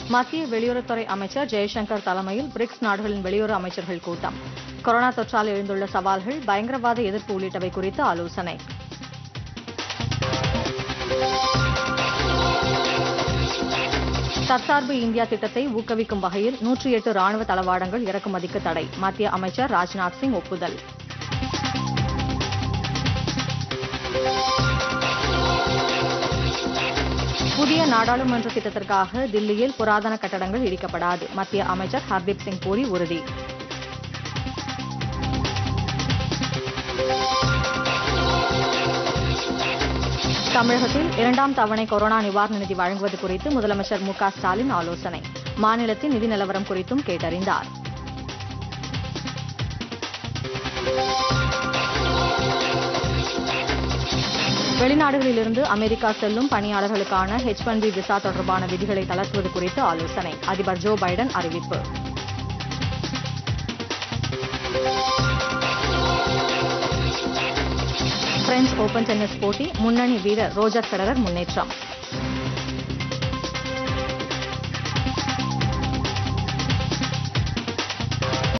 மத்திய வெளியுறவுத்துறை அமைச்சர் ஜெய்சங்கர் தலைமையில் பிரிக்ஸ் நாடுகளின் வெளியுறவு அமைச்சர்கள் கூட்டம் கொரோனா தொற்றால் எழுந்துள்ள சவால்கள் பயங்கரவாத எதிர்ப்பு உள்ளிட்டவை குறித்து ஆலோசனை தற்சார்பு இந்தியா திட்டத்தை ஊக்குவிக்கும் வகையில் நூற்றி எட்டு ராணுவ தளவாடங்கள் இறக்குமதிக்கு தடை மத்திய அமைச்சர் ராஜ்நாத் சிங் ஒப்புதல் புதிய நாடாளுமன்ற திட்டத்திற்காக தில்லியில் புராதன கட்டடங்கள் இடிக்கப்படாது மத்திய அமைச்சர் ஹர்தீப் சிங் பூரி உறுதி தமிழகத்தில் இரண்டாம் தவணை கொரோனா நிவாரண நிதி வழங்குவது குறித்து முதலமைச்சர் மு க ஸ்டாலின் ஆலோசனை மாநிலத்தின் நிதி நிலவரம் குறித்தும் கேட்டறிந்தார் வெளிநாடுகளிலிருந்து அமெரிக்கா செல்லும் பணியாளர்களுக்கான ஹெச் ஒன் பி விசா தொடர்பான விதிகளை தளர்த்துவது குறித்து ஆலோசனை அதிபர் ஜோ பைடன் அறிவிப்பு பிரெஞ்ச் ஓபன் டென்னிஸ் போட்டி முன்னணி வீரர் ரோஜர் ஃபெடரர் முன்னேற்றம்